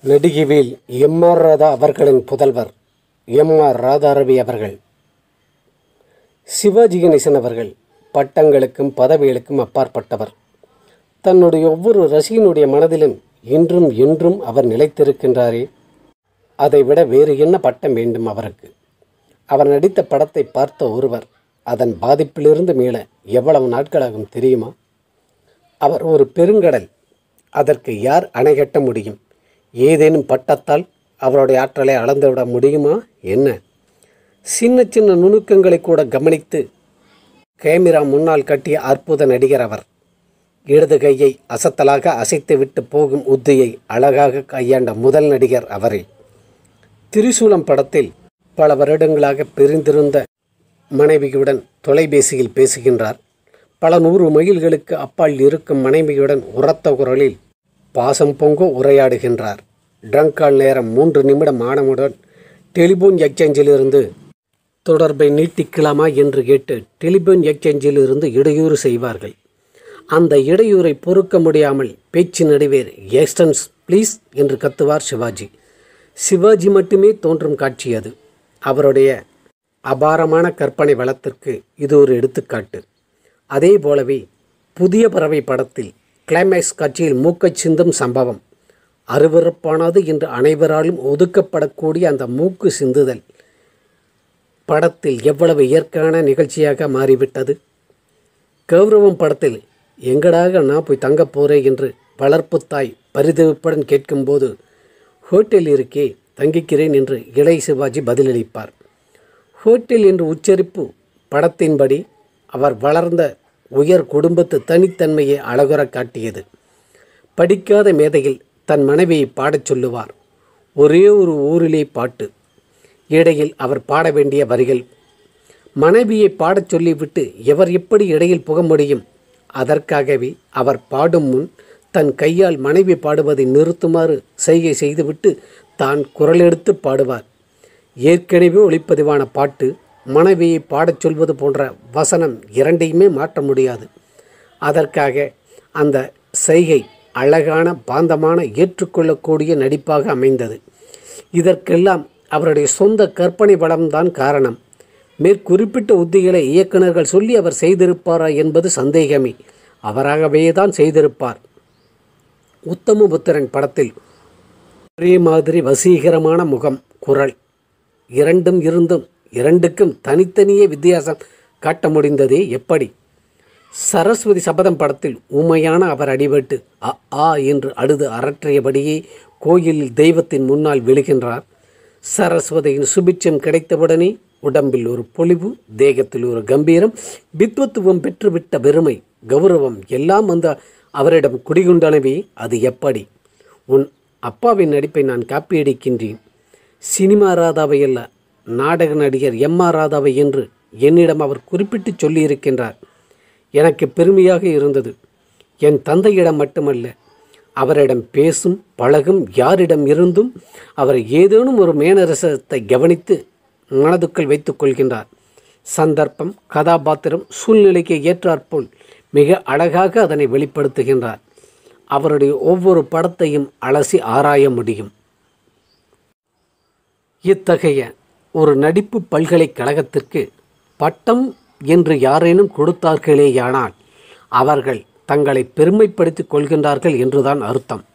நெடுகிவில் M R Radha அவர்களின் புதல்வர் M R Radharavi அவர்கள் சிவாஜி கணேசன் அவர்கள் பட்டங்களுக்கும் பதவிகளுக்கும் அப்பாற்பட்டவர் தன்னுடைய ஒவ்வொரு ரசிகனுடைய மனதிலும் இன்றும் என்றும் அவர் நிலைத்திருக்கின்றாரே அதைவிட வேறு என்ன பட்டம் வேண்டும் அவருக்கு அவர் நடித்த படத்தை பார்த்த ஒருவர் அதன் பாதிப்பிலிருந்து மீள எவ்வளவு நாட்களாகும் தெரியுமா அவர் ஒரு பெருங்கடல் அதற்கு யார் அணை கட்ட முடியும் ஏதேனும் பட்டத்தால் அவருடைய ஆற்றலை அளந்துவிட முடியுமா என்ன சின்ன சின்ன நுணுக்கங்களை கூட கவனித்து கேமரா முன்னால் கட்டிய அற்புத நடிகர் அவர் இடது கையை அசத்தலாக அசைத்துவிட்டு போகும் உத்தியை அழகாக கையாண்ட முதல் நடிகர் அவரே திரிசூலம் படத்தில் பல வருடங்களாக பிரிந்திருந்த மனைவியுடன் தொலைபேசியில் பேசுகின்றார் பல நூறு மைல்களுக்கு அப்பால் இருக்கும் மனைவியுடன் உரத்த குரலில் பாசம் பொங்க உரையாடுகின்றார் ட்ரங்கால் நேரம் மூன்று நிமிடம் ஆனவுடன் டெலிபோன் எக்ஸ்சேஞ்சிலிருந்து தொடர்பை நீட்டிக்கலாமா என்று கேட்டு டெலிபோன் எக்ஸ்சேஞ்சிலிருந்து இடையூறு செய்வார்கள் அந்த இடையூறை பொறுக்க முடியாமல் பேச்சு நடுவேர் எக்ஸ்டன்ஸ் ப்ளீஸ் என்று கத்துவார் சிவாஜி சிவாஜி மட்டுமே தோன்றும் காட்சி அது அவருடைய அபாரமான கற்பனை வளத்திற்கு இது ஒரு எடுத்துக்காட்டு அதே போலவே புதிய பறவை படத்தில் கிளைமேக்ஸ் காட்சியில் மூக்கச் சிந்தும் சம்பவம் அருவருப்பானது என்று அனைவராலும் ஒதுக்கப்படக்கூடிய அந்த மூக்கு சிந்துதல் படத்தில் எவ்வளவு இயற்கையான நிகழ்ச்சியாக மாறிவிட்டது கௌரவம் படத்தில் எங்கடாக நான் போய் தங்கப் போகிறேன் என்று வளர்ப்பு தாய் பரிதவிப்புடன் கேட்கும்போது ஹோட்டல் இருக்கே தங்கிக்கிறேன் என்று இளைய சிவாஜி பதிலளிப்பார் ஹோட்டல் என்று உச்சரிப்பு படத்தின்படி அவர் வளர்ந்த உயர் குடும்பத்து தனித்தன்மையை அழகுற காட்டியது படிக்காத மேதையில் தன் மனைவியை பாடச் சொல்லுவார் ஒரே ஒரு ஊரிலே பாட்டு இடையில் அவர் பாட வேண்டிய வரிகள் மனைவியை பாடச் சொல்லிவிட்டு எவர் எப்படி இடையில் புக முடியும் அதற்காகவே அவர் பாடும் முன் தன் கையால் மனைவி பாடுவதை நிறுத்துமாறு செய்கை செய்துவிட்டு தான் குரலெடுத்து பாடுவார் ஏற்கனவே ஒளிப்பதிவான பாட்டு மனைவியை பாடச் சொல்வது போன்ற வசனம் இரண்டையுமே மாற்ற முடியாது அதற்காக அந்த செய்கை அழகான பாந்தமான ஏற்றுக்கொள்ளக்கூடிய நடிப்பாக அமைந்தது இதற்கெல்லாம் அவருடைய சொந்த கற்பனை வளம்தான் காரணம் மேற்குறிப்பிட்ட உத்திகளை இயக்குநர்கள் சொல்லி அவர் செய்திருப்பாரா என்பது சந்தேகமே அவராகவே தான் செய்திருப்பார் உத்தமபுத்திரன் படத்தில் ஒரே மாதிரி வசீகரமான முகம் குரல் இரண்டும் இருந்தும் இரண்டுக்கும் தனித்தனியே வித்தியாசம் காட்ட முடிந்ததே எப்படி சரஸ்வதி சபதம் படத்தில் ஊமையான அவர் அடிபட்டு அ ஆ என்று அழுது அரற்றியபடியே கோயிலில் தெய்வத்தின் முன்னால் விழுகின்றார் சரஸ்வதியின் சுபிட்சம் கிடைத்தவுடனே உடம்பில் ஒரு பொலிவு தேகத்தில் ஒரு கம்பீரம் வித்வத்துவம் பெற்றுவிட்ட பெருமை கௌரவம் எல்லாம் அந்த அவரிடம் குடிகொண்டனவே அது எப்படி உன் அப்பாவின் நடிப்பை நான் காப்பியடிக்கின்றேன் சினிமா ராதாவை அல்ல நாடக நடிகர் எம் ஆர் ராதாவை என்று என்னிடம் அவர் குறிப்பிட்டு சொல்லியிருக்கின்றார் எனக்கு பெருமையாக இருந்தது என் தந்தையிடம் மட்டுமல்ல அவரிடம் பேசும் பழகும் யாரிடம் இருந்தும் அவர் ஏதேனும் ஒரு மேனரசத்தை கவனித்து மனதுக்குள் வைத்துக் கொள்கின்றார் சந்தர்ப்பம் கதாபாத்திரம் சூழ்நிலைக்கு ஏற்றாற்போல் மிக அழகாக அதனை வெளிப்படுத்துகின்றார் அவருடைய ஒவ்வொரு படத்தையும் அலசி ஆராய முடியும் இத்தகைய ஒரு நடிப்பு பல்கலைக்கழகத்திற்கு பட்டம் என்று யாரேனும் கொடுத்தார்களேயானால் அவர்கள் தங்களை பெருமைப்படுத்திக் கொள்கின்றார்கள் என்றுதான் அர்த்தம்